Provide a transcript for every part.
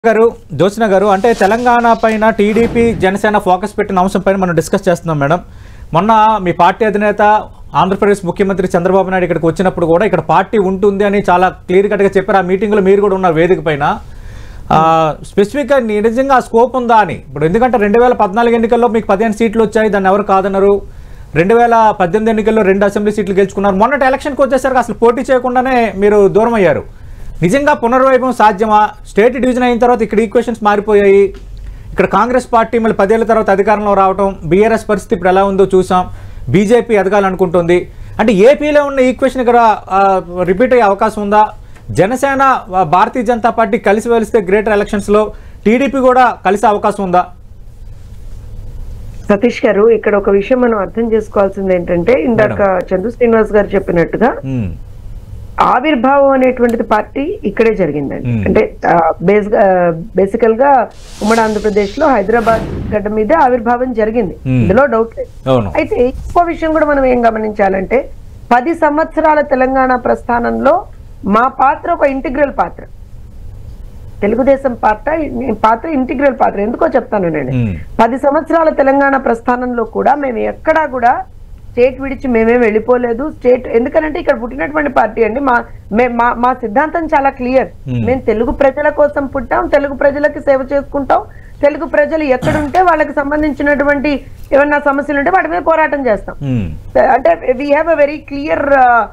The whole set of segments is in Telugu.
గారు జ్యోత్స్న గారు అంటే తెలంగాణ పైన టీడీపీ జనసేన ఫోకస్ పెట్టిన అంశం పైన మనం డిస్కస్ చేస్తున్నాం మేడం మొన్న మీ పార్టీ అధినేత ఆంధ్రప్రదేశ్ ముఖ్యమంత్రి చంద్రబాబు నాయుడు ఇక్కడికి వచ్చినప్పుడు కూడా ఇక్కడ పార్టీ ఉంటుంది అని చాలా క్లియర్ కట్గా చెప్పారు ఆ మీటింగ్లో మీరు కూడా ఉన్నారు వేదిక పైన స్పెసిఫిక్గా నిజంగా ఆ స్కోప్ ఉందా అని ఇప్పుడు ఎందుకంటే రెండు వేల పద్నాలుగు ఎన్నికల్లో మీకు పదిహేను సీట్లు వచ్చాయి దాన్ని ఎవరు కాదన్నారు రెండు వేల పద్దెనిమిది ఎన్నికల్లో రెండు అసెంబ్లీ సీట్లు గెలుచుకున్నారు మొన్నటి ఎలక్షన్కి వచ్చేసరికి అసలు పోటీ చేయకుండానే మీరు దూరం అయ్యారు నిజంగా పునర్వైభవం సాధ్యమా స్టేట్ డివిజన్ అయిన తర్వాత ఇక్కడ ఈక్వేషన్స్ మారిపోయాయి ఇక్కడ కాంగ్రెస్ పార్టీ మళ్ళీ పదేళ్ల తర్వాత అధికారంలో రావడం బీఆర్ఎస్ పరిస్థితి ఇప్పుడు ఎలా ఉందో చూసాం బీజేపీ ఎదగాలనుకుంటుంది అంటే ఏపీలో ఉన్న ఈక్వేషన్ ఇక్కడ రిపీట్ అయ్యే అవకాశం ఉందా జనసేన ఆ, భారతీయ జనతా పార్టీ కలిసి వెలిస్తే గ్రేటర్ ఎలక్షన్స్లో టీడీపీ కూడా కలిసే అవకాశం ఉందా సతీష్ గారు ఇక్కడ ఒక విషయం మనం అర్థం చేసుకోవాల్సింది ఏంటంటే ఇందాక చందు శ్రీనివాస్ గారు చెప్పినట్టుగా ఉమ్, ఆవిర్భావం అనేటువంటిది పార్టీ ఇక్కడే జరిగిందండి Hmm. అంటే బేస్ బేసికల్ గా ఉమ్మడి ఆంధ్రప్రదేశ్ లో హైదరాబాద్ గడ్డ మీద ఆవిర్భావం జరిగింది Hmm. ఇందులో డౌట్ లేదు అవును అయితే ఇంకో విషయం కూడా మనం ఏం గమనించాలంటే పది సంవత్సరాల తెలంగాణ ప్రస్థానంలో మా పాత్ర ఒక ఇంటిగ్రల్ పాత్ర తెలుగుదేశం పాత్ర పాత్ర ఇంటిగ్రల్ పాత్ర ఎందుకో చెప్తాను నేను ఉమ్, పది సంవత్సరాల తెలంగాణ ప్రస్థానంలో కూడా మేము ఎక్కడా కూడా స్టేట్ విడిచి మేమేం వెళ్ళిపోలేదు స్టేట్ ఎందుకనంటే ఇక్కడ పుట్టినటువంటి పార్టీ అండి మా మే- మా మా సిద్ధాంతం చాలా క్లియర్ Hmm. మేము తెలుగు ప్రజల కోసం పుట్టాం తెలుగు ప్రజలకి సేవ చేసుకుంటాం తెలుగు ప్రజలు ఎక్కడుంటే వాళ్ళకి సంబంధించినటువంటి ఏమన్నా సమస్యలు ఉంటే వాటి మీద పోరాటం చేస్తాం ఉమ్, అంటే we have a very clear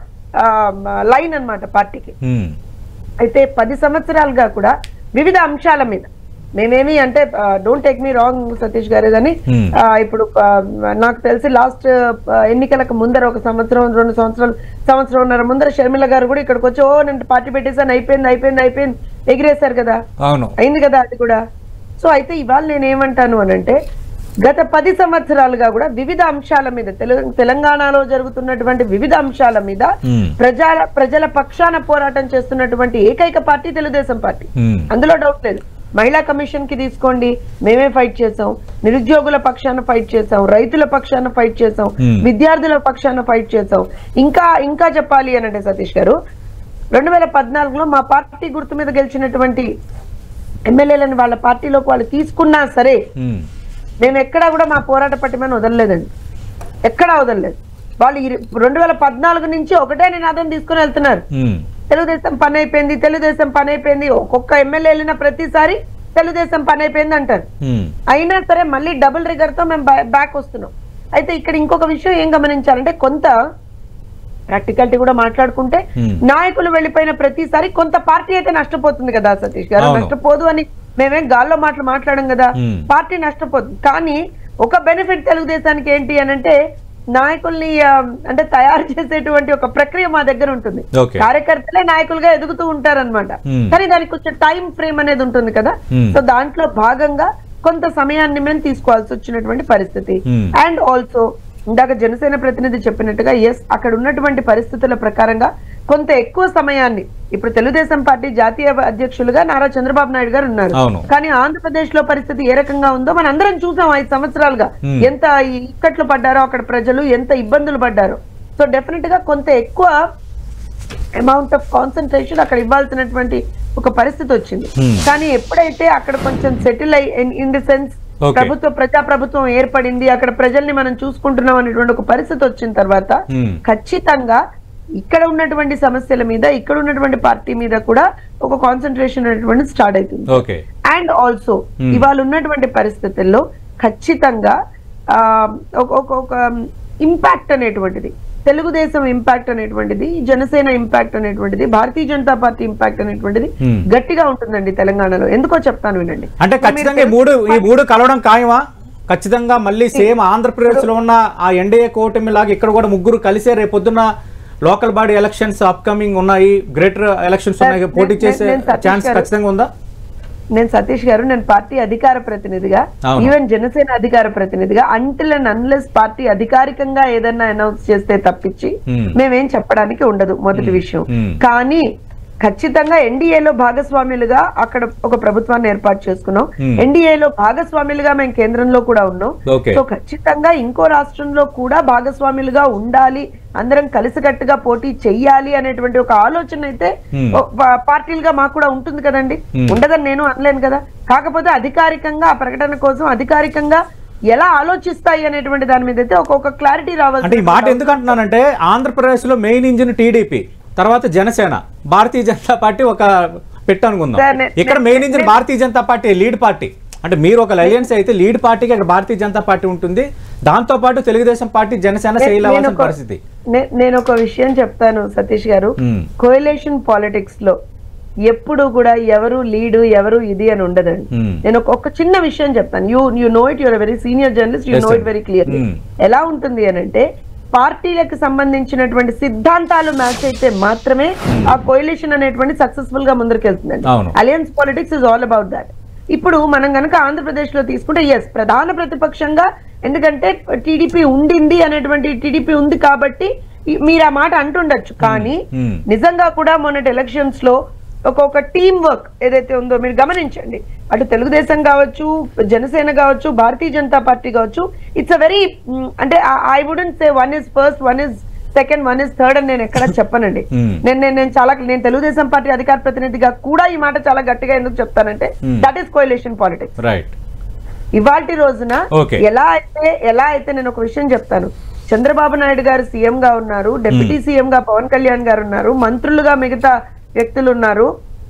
line అన్నమాట పార్టీకి ఉమ్, అయితే పది సంవత్సరాలుగా కూడా వివిధ అంశాల మీద మేమేమి అంటే don't take me wrong Satish గారు కానీ Hmm. ఆ, ఇప్పుడు ఆ, నాకు తెలిసి లాస్ట్ ఎన్నికలకు ముందర ఒక సంవత్సరం రెండు సంవత్సరాలు సంవత్సరంన్నర ముందర షర్మిల గారు కూడా ఇక్కడికి వచ్చి ఓ నేను పార్టీ పెట్టేసాను అయిపోయింది అయిపోయింది అయిపోయింది ఎగిరేశారు కదా అవును అయింది కదా అది కూడా సో అయితే ఇవాళ నేను ఏమంటాను అని అంటే గత పది సంవత్సరాలుగా కూడా వివిధ అంశాల మీద తెలు- తెలంగాణలో జరుగుతున్నటువంటి వివిధ అంశాల మీద ఉమ్, ప్రజల ప్రజల పక్షాన పోరాటం చేస్తున్నటువంటి ఏకైక పార్టీ తెలుగుదేశం పార్టీ ఉమ్, అందులో డౌట్ లేదు మహిళా కమిషన్ కి తీసుకోండి మేమే ఫైట్ చేసాం నిరుద్యోగుల పక్షాన ఫైట్ చేసాం రైతుల పక్షాన ఫైట్ చేసాం Hmm. విద్యార్థుల పక్షాన ఫైట్ చేసాం ఇంకా ఇంకా చెప్పాలి అని అంటే సతీష్ గారు రెండు వేల పద్నాలుగులో మా పార్టీ గుర్తు మీద గెలిచినటువంటి ఎమ్మెల్యేలను వాళ్ళ పార్టీలోకి వాళ్ళు తీసుకున్నా సరే ఉమ్, మేము ఎక్కడా కూడా మా పోరాట పట్టిమని వదలలేదండి ఎక్కడా వదలలేదు వాళ్ళు ఈ రెండు వేల పద్నాలుగు నుంచి ఒకటే నినాదం తీసుకుని వెళ్తున్నారు ఉమ్, తెలుగుదేశం పని అయిపోయింది తెలుగుదేశం పని అయిపోయింది ఒక్కొక్క ఎమ్మెల్యే వెళ్ళిన ప్రతిసారి తెలుగుదేశం పని అయిపోయింది అంటారు ఉమ్, అయినా సరే మళ్ళీ డబుల్ రిగర్ తో మేము బ్యాక్ వస్తున్నాం అయితే ఇక్కడ ఇంకొక విషయం ఏం గమనించాలంటే కొంత ప్రాక్టికాలిటీ కూడా మాట్లాడుకుంటే Hmm. నాయకులు వెళ్ళిపోయిన ప్రతిసారి కొంత పార్టీ అయితే నష్టపోతుంది కదా సతీష్ గారు అవును. నష్టపోదు అని మేమేం గాల్లో మాటలు మాట్లాడం కదా Hmm. పార్టీ నష్టపోతుంది కానీ ఒక బెనిఫిట్ తెలుగుదేశానికి ఏంటి అని అంటే నాయకుల్ని ఆ, అంటే తయారు చేసేటువంటి ఒక ప్రక్రియ మా దగ్గర ఉంటుంది ఓకే కార్యకర్తలే నాయకులుగా ఎదుగుతూ ఉంటారన్నమాట Hmm. కానీ దానికి కొంచెం టైం ఫ్రేమ్ అనేది ఉంటుంది కదా Hmm. సో దాంట్లో భాగంగా కొంత సమయాన్ని మేము తీసుకోవాల్సి వచ్చినటువంటి పరిస్థితి Hmm. అండ్ ఆల్సో ఇందాక జనసేన ప్రతినిధి చెప్పినట్టుగా ఎస్ అక్కడ ఉన్నటువంటి పరిస్థితుల ప్రకారంగా కొంత ఎక్కువ సమయాన్ని ఇప్పుడు తెలుగుదేశం పార్టీ జాతీయ అధ్యక్షులుగా నారా చంద్రబాబు నాయుడు గారు ఉన్నారు అవును. కానీ ఆంధ్రప్రదేశ్ లో పరిస్థితి ఏ రకంగా ఉందో మనం అందరం చూసాం ఐదు సంవత్సరాలుగా Hmm. ఎంత ఇక్కట్లు పడ్డారో అక్కడ ప్రజలు ఎంత ఇబ్బందులు పడ్డారో సో డెఫినెట్ గా కొంత ఎక్కువ అమౌంట్ ఆఫ్ కాన్సన్ట్రేషన్ అక్కడ ఇవ్వాల్సినటువంటి ఒక పరిస్థితి వచ్చింది Hmm. కానీ ఎప్పుడైతే అక్కడ కొంచెం సెటిల్ అయి ఇన్ ది సెన్స్ Okay. ప్రభుత్వ ప్రజా ప్రభుత్వం ఏర్పడింది అక్కడ ప్రజల్ని మనం చూసుకుంటున్నాం అనేటువంటి ఒక పరిస్థితి వచ్చిన తర్వాత ఉమ్, ఖచ్చితంగా ఇక్కడ ఉన్నటువంటి సమస్యల మీద ఇక్కడ ఉన్నటువంటి పార్టీ మీద కూడా ఒక కాన్సన్ట్రేషన్ అనేటువంటి స్టార్ట్ అవుతుంది ఓకే అండ్ ఆల్సో Hmm. ఇవాళ ఉన్నటువంటి పరిస్థితుల్లో ఖచ్చితంగా ఆ, ఒక ఒక ఒక ఇంపాక్ట్ అనేటువంటిది తెలుగుదేశం ఇంపాక్ట్ అనేటువంటిది జనసేన ఇంపాక్ట్ అనేటువంటిది భారతీయ జనతా పార్టీ ఇంపాక్ట్ అనేటువంటిది Hmm. గట్టిగా ఉంటుందండి తెలంగాణలో ఎందుకో చెప్తాను వినండి అంటే ఖచ్చితంగా ఈ మూడు ఈ మూడు కలవడం ఖాయమా ఖచ్చితంగా మళ్ళీ సేమ్ ఆంధ్రప్రదేశ్ లో ఉన్న ఆ ఎన్డీఏ కూటమి లాగా ఇక్కడ కూడా ముగ్గురు కలిసే రేపు పొద్దున్న లోకల్ బాడీ ఎలక్షన్స్ అప్కమింగ్ ఉన్నాయి గ్రేటర్ ఎలక్షన్స్ ఉన్నాయి నేను- పోటీ నేను- చేసే నేను సతీష్ ఛాన్స్ గారు- ఖచ్చితంగా ఉందా నేను సతీష్ గారు నేను పార్టీ అధికార ప్రతినిధిగా అవును. ఈవెన్ జనసేన అధికార ప్రతినిధిగా అంటిల్ అండ్ అన్లెస్ పార్టీ అధికారికంగా ఏదన్నా అనౌన్స్ చేస్తే తప్పించి Hmm. మేమేం చెప్పడానికి ఉండదు మొదటి విషయం Hmm. కానీ ఖచ్చితంగా ఎన్డీఏలో భాగస్వాములుగా అక్కడ ఒక ప్రభుత్వాన్ని ఏర్పాటు చేసుకున్నాం Hmm. ఎన్డీఏలో భాగస్వాములుగా మేము కేంద్రంలో కూడా ఉన్నాం Okay. సో ఖచ్చితంగా ఇంకో రాష్ట్రంలో కూడా భాగస్వాములుగా ఉండాలి అందరం కలిసికట్టుగా పోటీ చెయ్యాలి అనేటువంటి ఒక ఆలోచన అయితే Hmm. ఓ పా- పార్టీలుగా మాకు కూడా ఉంటుంది కదండి Hmm. ఉండదని నేను అనలేను కదా కాకపోతే అధికారికంగా ఆ ప్రకటన కోసం అధికారికంగా ఎలా ఆలోచిస్తాయి అనేటువంటి దాని మీద అయితే ఒక్కొక్క క్లారిటీ రావాలి అంటే ఈ మాట ఎందుకు అంటున్నానంటే ఆంధ్రప్రదేశ్లో మెయిన్ ఇంజిన్ టీడీపీ తర్వాత జనసేన భారతీయ జనతా పార్టీ ఒక పెట్టనుకుందాం సార్, నే- ఇక్కడ main engine Bharatiya Janata party lead party అంటే మీరు ఒక అలయన్స్ అయితే లీడ్ పార్టీకి ఇక్కడ భారతీయ జనతా పార్టీ ఉంటుంది దాంతో పాటు తెలుగుదేశం పార్టీ జనసేన నే- ఫెయిల్ నేను అవ్వాల్సిన ఒక- పరిస్థితి నే- నేను ఒక విషయం చెప్తాను సతీష్ గారు మ్మ్. కోయలేషన్ పాలిటిక్స్ లో ఎప్పుడు కూడా ఎవరు లీడు ఎవరు ఇది అని ఉండదండి మ్మ్. నేను ఒక- ఒక చిన్న విషయం చెప్తాను you you know it your very senior journalist you Yes, no sir. It very clear hmm. ఎలా ఉంటుంది అని అంటే పార్టీలకు సంబంధించినటువంటి సిద్ధాంతాలు మ్యాచ్ అయితే మాత్రమే ఆ కోయిలేషన్ అనేటువంటి సక్సెస్ఫుల్ గా ముందరికెళ్తుందండి అవును. Alliance politics is all about that ఇప్పుడు మనం కనుక ఆంధ్రప్రదేశ్ లో తీసుకుంటే ఎస్ ప్రధాన ప్రతిపక్షంగా ఎందుకంటే టీడీపీ ఉండింది అనేటువంటి టీడీపీ ఉంది కాబట్టి ఈ- మీరు ఆ మాట అంటుండొచ్చు కానీ Hmm. నిజంగా కూడా మొన్నటి ఎలక్షన్స్ లో ఒక్కొక్క టీమ్ వర్క్ ఏదైతే ఉందో మీరు గమనించండి అటు తెలుగుదేశం కావచ్చు జనసేన కావచ్చు భారతీయ జనతా పార్టీ కావచ్చు ఇట్స్ అ వెరీ అంటే I wouldn't say one is first one is second one is third అని నేను ఎక్కడ చెప్పనండి Hmm. నేను నేను నేను చాలా నేను తెలుగుదేశం పార్టీ అధికార ప్రతినిధిగా కూడా ఈ మాట చాలా గట్టిగా ఎందుకు చెప్తానంటే Hmm. That is coalition politics right ఇవాల్టి రోజున Okay. ఎలా అయితే ఎలా అయితే నేను ఒక విషయం చెప్తాను చంద్రబాబు నాయుడు గారు సీఎం గా ఉన్నారు డిప్యూటీ సీఎం గా పవన్ కళ్యాణ్ గారు ఉన్నారు మంత్రులుగా మిగతా వ్యక్తులు ఉన్నారు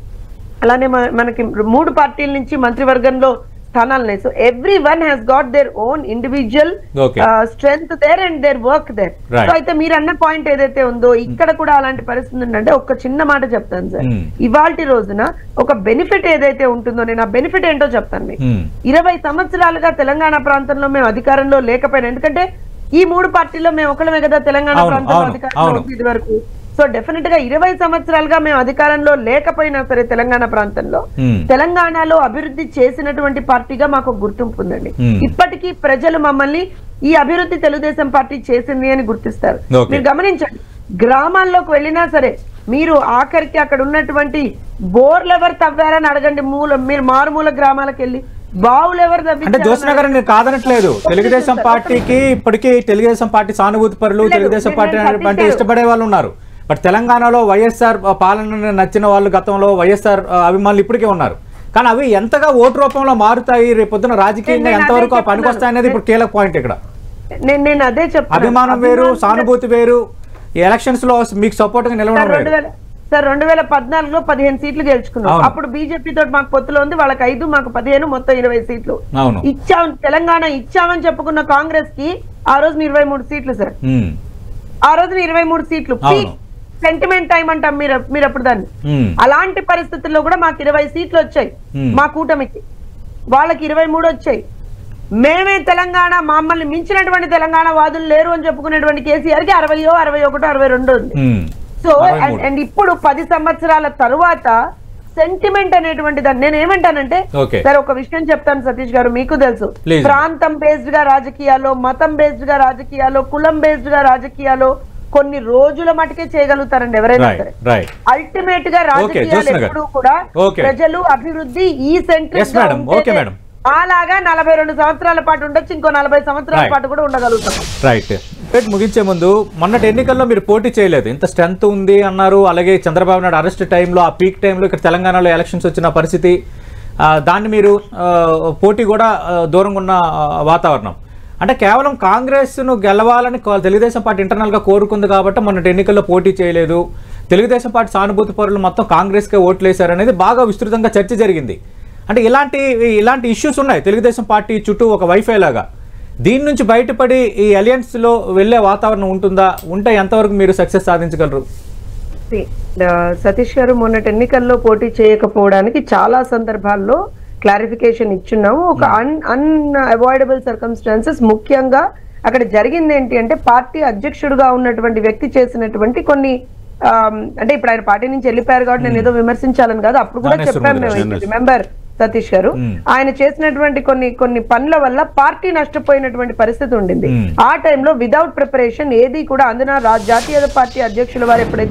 అలానే మన- మనకి మూడు పార్టీల నుంచి మంత్రివర్గంలో స్థానాలు ఉన్నాయి so every one has got their own individual Okay. Strength their and their work their Right. So అయితే మీరు అన్న పాయింట్ ఏదైతే ఉందో ఇక్కడ కూడా అలాంటి పరిస్థితి ఉందంటే ఒక చిన్న మాట చెప్తాను సార్ Hmm. ఇవాల్టి రోజున ఒక బెనిఫిట్ ఏదైతే ఉంటుందో నేను ఆ బెనిఫిట్ ఏంటో చెప్తాను మీకు Hmm. ఇరవై సంవత్సరాలుగా తెలంగాణ ప్రాంతంలో మేము అధికారంలో లేకపోయినా ఎందుకంటే ఈ మూడు పార్టీల్లో మేము ఒకళ్ళమే కదా తెలంగాణ అవును, ప్రాంతంలో అవును, అధికారంలో అవును. ఉంది ఇదివరకు సో డెఫినెట్ గా ఇరవై సంవత్సరాలుగా మేము అధికారంలో లేకపోయినా సరే తెలంగాణ ప్రాంతంలో Hmm. తెలంగాణలో అభివృద్ధి చేసినటువంటి పార్టీగా మాకు ఒక గుర్తింపు ఉందండి Hmm. ఇప్పటికీ ప్రజలు మమ్మల్ని ఈ అభివృద్ధి తెలుగుదేశం పార్టీ చేసింది అని గుర్తిస్తారు Okay. మీరు గమనించండి గ్రామాల్లోకి వెళ్ళినా సరే మీరు ఆఖరికి అక్కడ ఉన్నటువంటి బోర్లు ఎవరు తవ్వారని అడగండి మూల మీరు మారుమూల గ్రామాలకు వెళ్ళి బావులు ఎవరు అంటే తవ్వించారని జ్యోత్స్న గారు నేను కాదనట్లేదు తెలుగుదేశం పార్టీకి ఇప్పటికీ తెలుగుదేశం పార్టీ సానుభూతి పరులు లేదు, తెలుగుదేశం నేను పార్టీ సతీష్ అంటే గారు. ఇష్టపడే వాళ్ళు ఉన్నారు బట్ తెలంగాణలో వైఎస్ఆర్ పాలన నచ్చిన వాళ్ళు గతంలో వైఎస్ఆర్ అభిమానులు ఇప్పటికే ఉన్నారు కానీ అవి ఎంతగా ఓటు రూపంలో మారుతాయి రేపు పొద్దున రాజకీయంగా నేను అదే ఎంతవరకు ఆ చెప్తున్నాను. పనికొస్తాయి అనేది ఇప్పుడు కీలక పాయింట్ ఇక్కడ నేను నేను అదే చెప్తాను అభిమానం వేరు సానుభూతి వేరు ఈ ఎలక్షన్స్ లో మీకు సపోర్ట్ గా నిలవడం సార్ రెండు వేరు వేల సార్ రెండు వేల పద్నాలుగులో పదిహేను సీట్లు గెలుచుకున్నాం అవును. అప్పుడు బీజేపీ తోటి మాకు పొత్తులో ఉంది వాళ్ళకి ఐదు మాకు పదిహేను మొత్తం ఇరవై సీట్లు అవును ఇచ్చాం తెలంగాణ ఇచ్చామని చెప్పుకున్న కాంగ్రెస్ కి ఆ రోజు ఇరవై మూడు సీట్లు సార్ ఉమ్, ఆ రోజున ఇరవై మూడు సీట్లు అవును. సెంటిమెంట్ టైం అంటాం మీరు మీరు అప్పుడు దాన్ని ఉమ్, అలాంటి పరిస్థితుల్లో కూడా మాకు ఇరవై సీట్లు వచ్చాయి Hmm. మా కూటమికి వాళ్ళకి ఇరవై మూడు వచ్చాయి మేమే తెలంగాణ మమ్మల్ని మించినటువంటి తెలంగాణ వాదులు లేరు అని చెప్పుకునేటువంటి కేసీఆర్ కి అరవయో అరవై ఒకటో అరవై రెండు ఉంది ఉమ్, సో అరవై అండ్ మూడు. అండ్ ఇప్పుడు పది సంవత్సరాల తరువాత సెంటిమెంట్ అనేటువంటి దాన్ని నేను ఏమంటానంటే Okay. సార్ ఒక విషయం చెప్తాను సతీష్ గారు మీకు తెలుసు Please. ప్రాంతం బేస్డ్ గా రాజకీయాల్లో మతం బేస్డ్ గా రాజకీయాల్లో కులం బేస్డ్ గా రాజకీయాల్లో కొన్ని రోజుల మటుకే చేయగలుగుతారండి ఎవరైనా రైట్ సరే రైట్ అల్టిమేట్ గా రాజకీయాలు జ్యోత్స్న గారు. ఎప్పుడు కూడా Okay. ప్రజలు అభివృద్ధి ఈ Yes, centric madam. Okay, madam. అలాగా నలభై రెండు సంవత్సరాల పాటు ఉండొచ్చు ఇంకో నలభై సంవత్సరాల Right. పాటు కూడా ఉండగలుగుతాం రైట్ రేట్ ముగించే ముందు మొన్నటి ఎన్నికల్లో మీరు పోటీ చేయలేదు ఇంత స్ట్రెంత్ ఉంది అన్నారు అలాగే చంద్రబాబు నాయుడు అరెస్ట్ టైంలో ఆ పీక్ టైంలో ఇక్కడ తెలంగాణలో ఎలక్షన్స్ వచ్చిన పరిస్థితి ఆ, దాన్ని మీరు ఆ, పోటీ కూడా ఆ, దూరంగా ఉన్న ఆ, వాతావరణం అంటే కేవలం కాంగ్రెస్ను గెలవాలని కా- తెలుగుదేశం పార్టీ ఇంటర్నల్గా కోరుకుంది కాబట్టి మొన్నటి ఎన్నికల్లో పోటీ చేయలేదు తెలుగుదేశం పార్టీ సానుభూతి పరులు మొత్తం కాంగ్రెస్కే ఓట్లు వేశారనేది బాగా విస్తృతంగా చర్చ జరిగింది అంటే ఇలాంటి ఇలాంటి ఇష్యూస్ ఉన్నాయి తెలుగుదేశం పార్టీ చుట్టూ ఒక వైఫై లాగా దీని నుంచి బయటపడి ఈ అలయన్స్ లో వెళ్ళే వాతావరణం ఉంటుందా ఉంటే ఎంతవరకు మీరు సక్సెస్ సాధించగలరు See, ఆ, సతీష్ గారు మొన్నటి ఎన్నికల్లో పోటీ చేయకపోవడానికి చాలా సందర్భాల్లో క్లారిఫికేషన్ ఇచ్చున్నాము ఒక అన్ అన్ అవాయిడబుల్ సర్కమ్స్టాన్సెస్ ముఖ్యంగా అక్కడ జరిగింది ఏంటి అంటే పార్టీ అధ్యక్షుడుగా ఉన్నటువంటి వ్యక్తి చేసినటువంటి కొన్ని ఆమ్, అంటే ఇప్పుడు ఆయన పార్టీ నుంచి వెళ్ళిపోయారు కాబట్టి నేను ఏదో విమర్శించాలని కాదు అప్పుడు కూడా జ్ఞానేశ్వర్ చెప్పాము గారు, మేము రిమెంబర్ సతీష్ గారు Hmm. ఆయన చేసినటువంటి కొన్ని కొన్ని పనుల వల్ల పార్టీ నష్టపోయినటువంటి పరిస్థితి ఉండింది Hmm. ఆ టైంలో వితౌట్ ప్రిపరేషన్ ఏది కూడా అందున రా- జాతీయ పార్టీ అధ్యక్షుల వారు ఎప్పుడైతే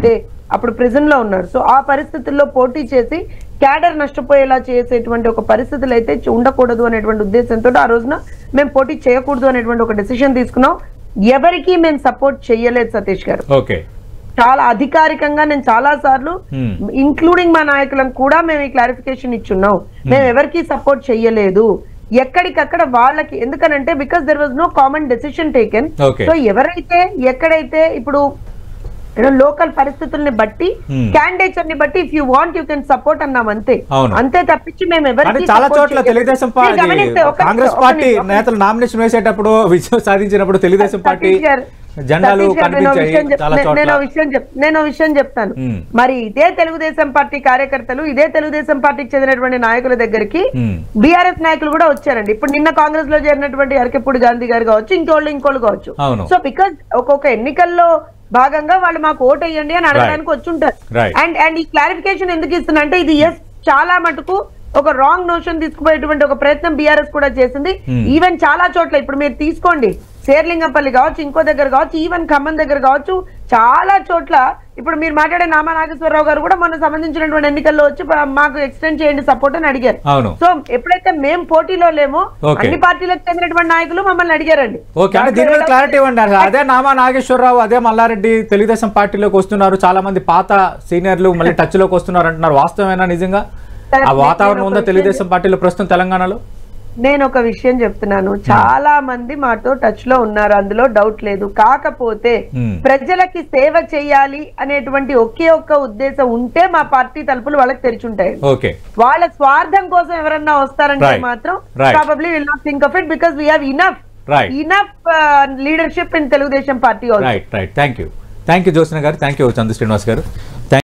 అప్పుడు ప్రిజన్ లో ఉన్నారు సో ఆ పరిస్థితుల్లో పోటీ చేసి క్యాడర్ నష్టపోయేలా చేసేటువంటి ఒక పరిస్థితులు అయితే చ- ఉండకూడదు అనేటువంటి ఉద్దేశంతో ఆ రోజున మేము పోటీ చేయకూడదు అనేటువంటి ఒక డెసిషన్ తీసుకున్నాం ఎవరికి మేము సపోర్ట్ చేయలేదు సతీష్ గారు ఓకే చాలా అధికారికంగా నేను చాలా సార్లు Hmm. ఇంక్లూడింగ్ మా నాయకులను కూడా మేము ఈ క్లారిఫికేషన్ ఇచ్చున్నాం మేము ఎవరికి సపోర్ట్ చెయ్యలేదు ఎక్కడికక్కడ వాళ్ళకి ఎందుకనంటే because there was no common decision taken Okay. So ఎవరైతే ఎక్కడైతే ఇప్పుడు లోకల్ పరిస్థితుల్ని బట్టి Hmm. క్యాండిడేచర్ ని బట్టి if you want you can support అన్నాం అంతే అవును. అంతే తప్పించి మేము కానీ ఎవరికి చాలా support చోట్ల చేయలేదు. తెలుగుదేశం మీరు పార్టీ గమనిస్తే ఒక్క కాంగ్రెస్ నిమిషం, పార్టీ ఒక్క నిమిషం. నేతలు నామినేషన్ వేసేటప్పుడు విజయం సాధించినప్పుడు తెలుగుదేశం పార్టీ సతీష్ గారు, జెండాలు సతీష్ గారు, నేను ఒక కనిపించాయి విషయం చెప్- చాలా నే- నేను చోట్ల ఒక విషయం చెప్ నేను ఒక విషయం చెప్తాను మ్మ్. మరి ఇదే తెలుగుదేశం పార్టీ కార్యకర్తలు ఇదే తెలుగుదేశం పార్టీకి చెందినటువంటి నాయకుల దగ్గరికి మ్మ్. బీఆర్ఎస్ నాయకులు కూడా వచ్చారండి ఇప్పుడు నిన్న కాంగ్రెస్ లో చేరినటువంటి అరకెప్పుడు గాంధీ గారు కావచ్చు ఇంకోళ్ళు ఇంకోళ్ళు కావచ్చు అవును. సో బికాజ్ ఒక్కొక్క ఎన్నికల్లో భాగంగా వాళ్ళు మాకు ఓటు వేయండి అని అడగడానికి వచ్చుంటారు Right. అండ్ అండ్ ఈ క్లారిఫికేషన్ ఎందుకు ఇస్తున్నా అంటే ఇది ఎస్ చాలా మటుకు ఒక రాంగ్ నోషన్ తీసుకుపోయేటువంటి ఒక ప్రయత్నం బీఆర్ఎస్ కూడా చేసింది Hmm. ఈవెన్ చాలా చోట్ల ఇప్పుడు మీరు తీసుకోండి శేర్లింగంపల్లి కావచ్చు ఇంకో దగ్గర కావచ్చు ఈవెన్ ఖమ్మం దగ్గర కావచ్చు చాలా చోట్ల ఇప్పుడు మీరు మాట్లాడే నామా నాగేశ్వరరావు గారు కూడా మొన్న సంబంధించినటువంటి ఎన్నికల్లో వచ్చి "ప- మాకు ఎక్స్టెండ్ చేయండి సపోర్ట్ అని అడిగారు అవును సో ఎప్పుడైతే మేము పోటీలో లేమో Okay. అన్ని పార్టీలకు చెందినటువంటి నాయకులు మమ్మల్ని అడిగారండి ఓకే అంటే దీని మీద క్లారిటీ ఇవ్వండి అసలు అదే నామా నాగేశ్వరరావు అదే మల్లారెడ్డి తెలుగుదేశం పార్టీలోకి వస్తున్నారు చాలా మంది పాత సీనియర్లు మళ్ళీ టచ్ లోకి వస్తున్నారు అంటున్నారు వాస్తవమేనా నిజంగా ఆ వాతావరణం ఉందా తెలుగుదేశం పార్టీలో ప్రస్తుతం తెలంగాణలో నేను ఒక విషయం చెప్తున్నాను చాలా మంది మాతో టచ్ లో ఉన్నారు అందులో డౌట్ లేదు కాకపోతే Hmm. ప్రజలకి సేవ చేయాలి అనేటువంటి ఒకే ఒక్క ఉద్దేశం ఉంటే మా పార్టీ తలుపులు వాళ్ళకి తెరిచుంటాయి ఓకే వాళ్ళ స్వార్థం కోసం ఎవరన్నా వస్తారంటే Right. మాత్రం Right. Probably will not think of it because we have enough Right. Enough leadership in Telugu Desam party also right right thank you thank you Jyotsna గారు థ్యాంక్ యూ చంద్ర శ్రీనివాస్ గారు